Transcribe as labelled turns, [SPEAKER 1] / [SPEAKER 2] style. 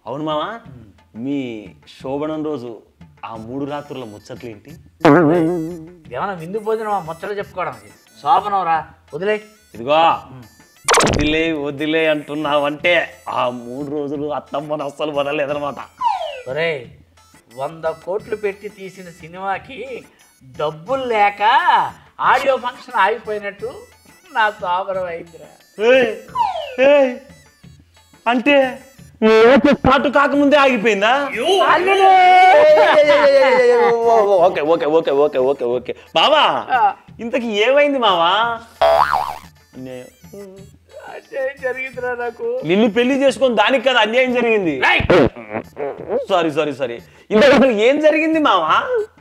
[SPEAKER 1] అవును మావా మీ శోభనం రోజు ఆ మూడు రాత్రుల ముచ్చట్లు ఏంటి
[SPEAKER 2] ఏమన్నా విందు భోజనం ముచ్చట చెప్పుకోవడానికి శోభనం రా వదిలే
[SPEAKER 1] ఇదిగో వదిలే వదిలే అంటున్నావంటే ఆ మూడు రోజులు అత్తమ్మను అస్సలు వదలలేదనమాట
[SPEAKER 2] ఒరే వంద కోట్లు పెట్టి తీసిన సినిమాకి డబ్బులు లేక ఆడియో ఫంక్షన్ ఆగిపోయినట్టు నా శోభనం అయిందిరా
[SPEAKER 1] ఏయ్, ఏయ్, అంటే స్టార్ట్ కాకముందే ఆగిపోయిందా okay okay okay okay okay okay బావా ఇంతకి ఏమైంది మావా నే-
[SPEAKER 2] అంటే జరిగిందిరా నాకు
[SPEAKER 1] నిన్ను పెళ్లి చేసుకొని దానికి కదా అన్యాయం జరిగింది
[SPEAKER 2] రేయ్!
[SPEAKER 1] సారీ సారీ సారీ ఇంతకు అసలు ఏం జరిగింది మావా